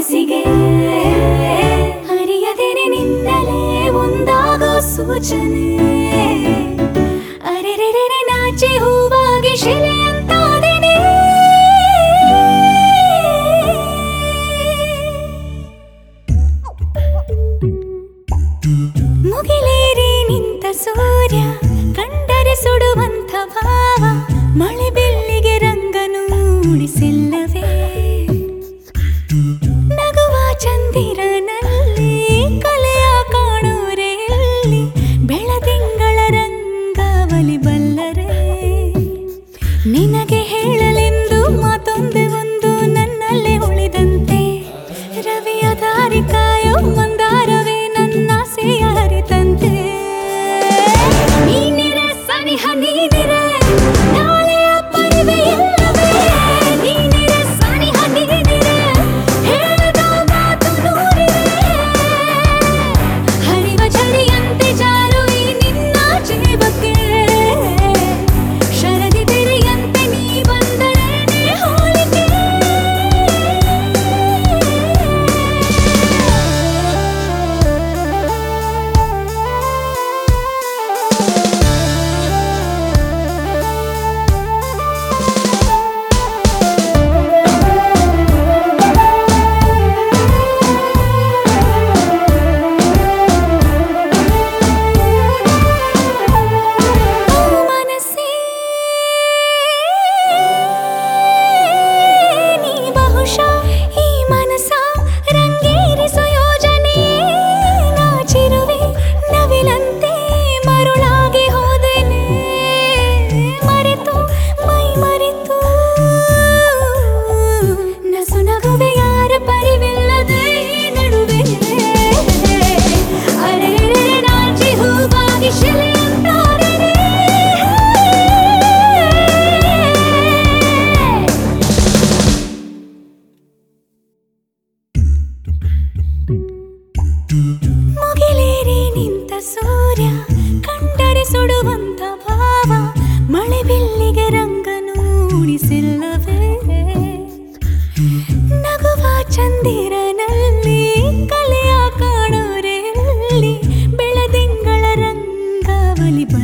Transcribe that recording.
ಮನಸ್ಸಿಗೆ ಅರಿಯದೇನೆ ನಿನ್ನಲೇ ಒಂದಾಗೋ ಸೂಚನೆ ಅರೆರೆರೆ ನಾಚಿ ಹೂವಾಗಿ ಶಿಲೆಯಂತಾದೆನೆ ಮುಗಿಲೇರಿ ನಿಂತ ಸೂರ್ಯ ಕಂಡರೆ ಸುಡುವಂತ ಭಾವ ಮಳೆ ಬೆಳ್ಳಿಗೆ ರಂಗನು ಮೂಡಿಸಿಲ್ಲವೇ ನಗುವ ಚಂದಿರನಲ್ಲಿ ಕಲೆಯ ಕಾಣೋರೆ ಎಲ್ಲಿ ಬೆಳದಿಂಗಳ ರಂಗಾವಲಿ ಬಲ್ಲರೆ ನಿನಗೆ ಹೇಳಲೆಂದು ಮಾತೊಂದೆ ಒಂದು ನನ್ನಲ್ಲೇ ಉಳಿದಂತೆ ರವಿಯ ದಾರಿ ಕಾಯೋ ಮಂದಾರವೇ ನನ್ನ ಅರಿತಂತೆ ನೀನಿರೆ ಸನಿಹ ನೀನಿರೆ ನಾಳೆಯ ಪರಿವೆ ಇಲ್ಲವೇ ನೀನಿರೆ ಸನಿಹ ನೀನಿರೆ ಹೇಳದ ಮಾತು ನೂರಿದೆ ಹರಿವ ಝರಿಯಂತೆ ಜಾರು ಈ ನಿನ್ನ ಜೀವಕ್ಕೆ ಶರದಿ ತೆರೆಯಂತೆ ನೀ ಬಂದರೇನೆ ಹೋಲಿಕೆ ಓ ಮನಸ್ಸೇ ನೀ ಬಹುಶಃ ಈ ಮನಸ ರಂಗೇರಿಸೋ ಯೋಜನೆ ನಾಚಿರುವೆ ನವಿಲಂತೆ ಮರುಳಾಗಿ ಹೋದೆನೆ ಮರೆತು ಮೈ ಮರೆತು ನಸು ನಗುವೆ ಯಾರ ಪರಿವಿಲ್ಲದೆ ಈ ನಡುವೆ ಅರೆ ನಾಚಿ ಹೂವಾಗಿ ಶಿಲೆಯಂತಾದರೆ ಮುಗಿಲೇರಿ ನಿಂತ ಸೂರ್ಯ ಕಂಡರೆ ಸುಡುವಂತ ಭಾವ ಮಳೆ ಬಿಲ್ಲಿಗೆ ರಂಗನು ಉಳಿಸಿಲ್ಲವೇ ನಗುವ ಚಂದಿರನಲ್ಲಿ ಕಲೆಯ ಕಾಣೋರೆಲ್ಲಿ ಬೆಳದಿಂಗಳ ರಂಗಾವಲಿ